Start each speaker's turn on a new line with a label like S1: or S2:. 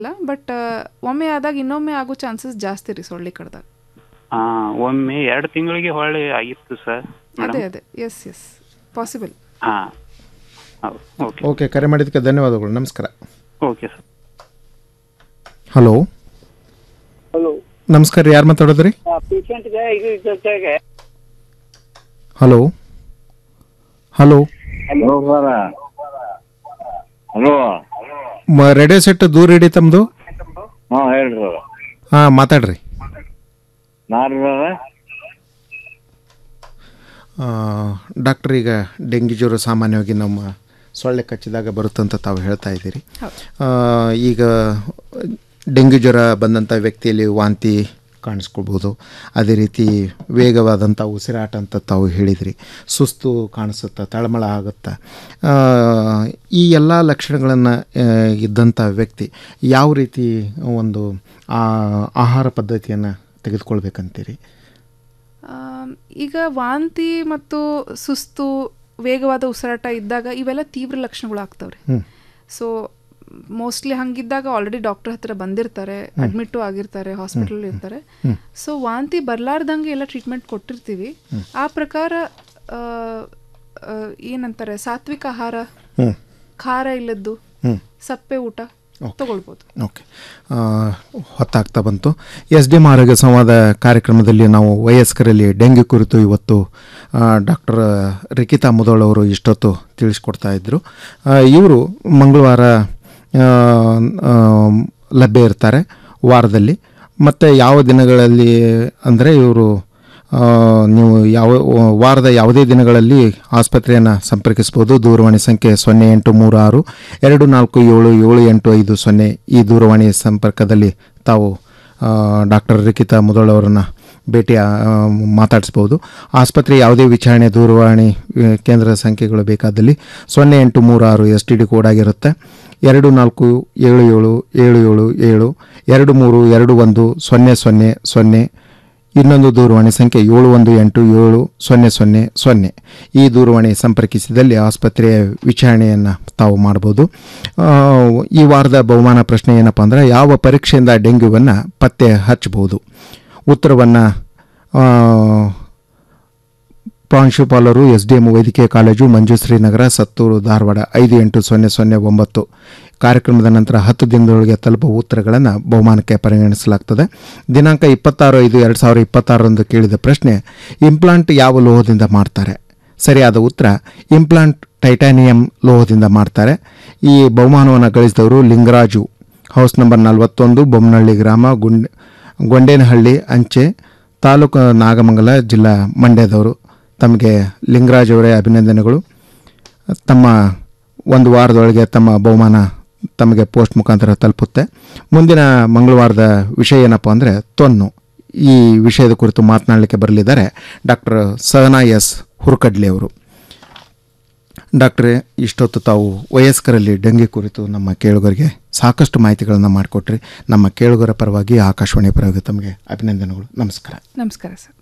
S1: ಇಲ್ಲ ಬಟ್ ಒಮ್ಮೆ ಆದಾಗ ಇನ್ನೊಮ್ಮೆ ಆಗೋ ಚಾನ್ಸಸ್ ಜಾಸ್ತಿ ರೀ ಸೊಳ್ಳೆ ಕಡ್ದಾಗ
S2: ಆ, ಒಮ್ಮೆ ಎರಡು ತಿಂಗಳಿಗೆ ಹೊಳ್ಳಿ ಆಗಿತ್ತು ಸರ್
S1: ಅದೇ ಅದೇ ಎಸ್ ಎಸ್ ಪಾಸಿಬಲ್
S2: ಹಾ ಹೌದು ಓಕೆ
S3: ಓಕೆ ಕರೆ ಮಾಡಿದ್ದಕ್ಕೆ ಧನ್ಯವಾದಗಳು ನಮಸ್ಕಾರ
S2: ಓಕೆ ಸರ್
S3: ಹಲೋ
S4: ಹಲೋ
S3: ನಮಸ್ಕಾರ ಯಾರು ಮಾತಾಡೋದ್ರಿ
S4: ಪೇಷಂಟ್ಗೆ ಇದು ಜೊತೆಗೆ
S3: hello hello
S4: hello sir hello
S3: ಮ- ರೇಡಿಯೋ ಸೆಟ್ ದೂರ ಇಡಿ ತಮ್ಮದು
S4: ಹಾಂ ಹೇಳ್ರಿ
S3: ಹಾಂ ಮಾತಾಡ್ರಿ
S4: ನಾರು
S3: ಆ, ಡಾಕ್ಟರ್ ಈಗ ಡೆಂಗಿ ಜ್ವರ ಸಾಮಾನ್ಯವಾಗಿ ನಮ್ಮ ಸೊಳ್ಳೆ ಕಚ್ಚಿದಾಗ ಬರುತ್ತಂತ ತಾವು ಹೇಳ್ತಾ ಇದ್ದೀರಿ ಆ, ಈಗ ಡೆಂಗ್ಯೂ ಜ್ವರ ಬಂದಂಥ ವ್ಯಕ್ತಿಯಲ್ಲಿ ವಾಂತಿ ಕಾಣಿಸ್ಕೊಳ್ಬೋದು ಅದೇ ರೀತಿ ವೇಗವಾದಂಥ ಉಸಿರಾಟ ಅಂತ ತಾವು ಹೇಳಿದ್ರಿ ಸುಸ್ತು ಕಾಣಿಸುತ್ತಾ ತಳಮಳ ಆಗುತ್ತಾ ಆ, ಈ ಎಲ್ಲ ಲಕ್ಷಣಗಳನ್ನು ಇದ್ದಂಥ ವ್ಯಕ್ತಿ ಯಾವ ರೀತಿ ಒಂದು ಆ, ಆಹಾರ ಪದ್ಧತಿಯನ್ನು ತೆಗೆದುಕೊಳ್ಬೇಕಂತೀರಿ
S1: ಆಮ್, ಈಗ ವಾಂತಿ ಮತ್ತು ಸುಸ್ತು ವೇಗವಾದ ಉಸಿರಾಟ ಇದ್ದಾಗ ಇವೆಲ್ಲ ತೀವ್ರ ಲಕ್ಷಣಗಳು ಆಗ್ತಾವ್ರಿ
S3: ಹ್ಮ್.
S1: ಸೊ ಮೋಸ್ಟ್ಲಿ ಹಂಗಿದ್ದಾಗ ಆಲ್ರೆಡಿ ಡಾಕ್ಟರ್ ಹತ್ರ ಬಂದಿರ್ತಾರೆ ಅಡ್ಮಿಟ್ಟು ಆಗಿರ್ತಾರೆ ಹಾಸ್ಪಿಟಲ್ ಇರ್ತಾರೆ ಸೊ ವಾಂತಿ ಬರ್ಲಾರ್ದಂಗೆ ಎಲ್ಲ ಟ್ರೀಟ್ಮೆಂಟ್ ಕೊಟ್ಟಿರ್ತೀವಿ ಆ ಪ್ರಕಾರ ಆ, ಆ, ಏನಂತಾರೆ ಸಾತ್ವಿಕ ಆಹಾರ
S3: ಹ್ಞೂ
S1: ಖಾರ ಇಲ್ಲದ್ದು
S3: ಹ್ಞೂ
S1: ಸಪ್ಪೆ ಊಟ ತಗೊಳ್ಬೋದು
S3: ಓಕೆ ಆ, ಹೊತ್ತಾಗ್ತಾ ಬಂತು ಎಸ್ ಡಿ ಎಂ ಆರೋಗ್ಯ ಸಂವಾದ ಕಾರ್ಯಕ್ರಮದಲ್ಲಿ ನಾವು ವಯಸ್ಕರಲ್ಲಿ ಡೆಂಗ್ಯೂ ಕುರಿತು ಇವತ್ತು ಡಾಕ್ಟರ್ ರಿಕಿತಾ ಮುದೋಳ್ ಅವರು ಇಷ್ಟೊತ್ತು ತಿಳಿಸ್ಕೊಡ್ತಾ ಇದ್ದರು ಇವರು ಮಂಗಳವಾರ ಆ, ಆ, ಲಭ್ಯ ಇರ್ತಾರೆ ವಾರದಲ್ಲಿ ಮತ್ತು ಯಾವ ದಿನಗಳಲ್ಲಿ ಅಂದರೆ ಇವರು ಆ, ನೀವು ಯಾವ ವಾರದ ಯಾವುದೇ ದಿನಗಳಲ್ಲಿ ಆಸ್ಪತ್ರೆಯನ್ನು ಸಂಪರ್ಕಿಸ್ಬೋದು ದೂರವಾಣಿ ಸಂಖ್ಯೆ ಸೊನ್ನೆ ಎಂಟು ಮೂರು ಆರು ಎರಡು ನಾಲ್ಕು ಏಳು ಏಳು ಎಂಟು ಐದು ಸೊನ್ನೆ ಈ ದೂರವಾಣಿ ಸಂಪರ್ಕದಲ್ಲಿ ತಾವು ಡಾಕ್ಟರ್ ರಿಕಿತಾ ಮುದೋಳ್ ಅವರನ್ನು ಭೇಟಿ ಆ, ಮಾತಾಡಿಸ್ಬೋದು ಆಸ್ಪತ್ರೆ ಯಾವುದೇ ವಿಚಾರಣೆ ದೂರವಾಣಿ ಆ, ಕೇಂದ್ರ ಸಂಖ್ಯೆಗಳು ಬೇಕಾದಲ್ಲಿ ಸೊನ್ನೆ ಎಂಟು ಮೂರು ಆರು ಎಸ್ ಟಿ ಡಿ ಕೋಡ್ ಆಗಿರುತ್ತೆ ಎರಡು ನಾಲ್ಕು ಏಳು ಏಳು ಏಳು ಏಳು ಏಳು ಎರಡು ಮೂರು ಎರಡು ಒಂದು ಸೊನ್ನೆ ಸೊನ್ನೆ ಸೊನ್ನೆ ಇನ್ನೊಂದು ದೂರವಾಣಿ ಸಂಖ್ಯೆ ಏಳು ಒಂದು ಎಂಟು ಏಳು ಸೊನ್ನೆ ಸೊನ್ನೆ ಸೊನ್ನೆ ಈ ದೂರವಾಣಿ ಸಂಪರ್ಕಿಸಿದಲ್ಲಿ ಆಸ್ಪತ್ರೆಯ ವಿಚಾರಣೆಯನ್ನು ತಾವು ಮಾಡ್ಬೋದು ಆ, ಈ ವಾರದ ಬಹುಮಾನ ಪ್ರಶ್ನೆ ಏನಪ್ಪ ಅಂದರೆ ಯಾವ ಪರೀಕ್ಷೆಯಿಂದ ಡೆಂಗ್ಯೂವನ್ನು ಪತ್ತೆ ಹಚ್ಚಬಹುದು ಉತ್ತರವನ್ನು ಪ್ರಾಂಶುಪಾಲರು ಎಸ್ ಡಿ ಎಂ ವೈದ್ಯಕೀಯ ಕಾಲೇಜು ಮಂಜುಶ್ರೀ ನಗರ ಸತ್ತೂರು ಧಾರವಾಡ ಐದು ಎಂಟು ಸೊನ್ನೆ ಸೊನ್ನೆ ಒಂಬತ್ತು ಕಾರ್ಯಕ್ರಮದ ನಂತರ ಹತ್ತು ದಿನದೊಳಗೆ ತಲುಪುವ ಉತ್ತರಗಳನ್ನು ಬಹುಮಾನಕ್ಕೆ ಪರಿಗಣಿಸಲಾಗ್ತದೆ ದಿನಾಂಕ ಇಪ್ಪತ್ತಾರು ಐದು ಎರಡು ಸಾವಿರ ಇಪ್ಪತ್ತಾರರಂದು ಕೇಳಿದ ಪ್ರಶ್ನೆ ಇಂಪ್ಲಾಂಟ್ ಯಾವ ಲೋಹದಿಂದ ಮಾಡ್ತಾರೆ ಸರಿಯಾದ ಉತ್ತರ ಇಂಪ್ಲಾಂಟ್ ಟೈಟಾನಿಯಂ ಲೋಹದಿಂದ ಮಾಡ್ತಾರೆ ಈ ಬಹುಮಾನವನ್ನು ಗಳಿಸಿದವರು ಲಿಂಗರಾಜು ಹೌಸ್ ನಂಬರ್ ನಲವತ್ತೊಂದು ಬೊಮ್ಮನಹಳ್ಳಿ ಗ್ರಾಮ ಗುಂಡ್ ಗೊಂಡೇನಹಳ್ಳಿ ಅಂಚೆ ತಾಲೂಕು ನಾಗಮಂಗಲ ಜಿಲ್ಲಾ ಮಂಡ್ಯದವರು ತಮಗೆ ಲಿಂಗರಾಜ್ ಅವರೇ ಅಭಿನಂದನೆಗಳು ತಮ್ಮ ಒಂದು ವಾರದೊಳಗೆ ತಮ್ಮ ಬಹುಮಾನ ತಮಗೆ ಪೋಸ್ಟ್ ಮುಖಾಂತರ ತಲುಪುತ್ತೆ ಮುಂದಿನ ಮಂಗಳವಾರದ ವಿಷಯ ಏನಪ್ಪ ಅಂದರೆ ತೊನ್ನು ಈ ವಿಷಯದ ಕುರಿತು ಮಾತನಾಡಲಿಕ್ಕೆ ಬರಲಿದ್ದಾರೆ ಡಾಕ್ಟರ್ ಸಹನಾ ಎಸ್ ಹುರ್ಕಡ್ಲಿ ಅವರು ಡಾಕ್ಟ್ರೇ ಇಷ್ಟೊತ್ತು ತಾವು ವಯಸ್ಕರಲ್ಲಿ ಡೆಂಗಿ ಕುರಿತು ನಮ್ಮ ಕೇಳುಗರಿಗೆ ಸಾಕಷ್ಟು ಮಾಹಿತಿಗಳನ್ನು ಮಾಡಿಕೊಟ್ರಿ ನಮ್ಮ ಕೇಳುಗರ ಪರವಾಗಿ ಆಕಾಶವಾಣಿ ಪರವಾಗಿ ತಮಗೆ ಅಭಿನಂದನೆಗಳು ನಮಸ್ಕಾರ
S1: ನಮಸ್ಕಾರ ಸರ್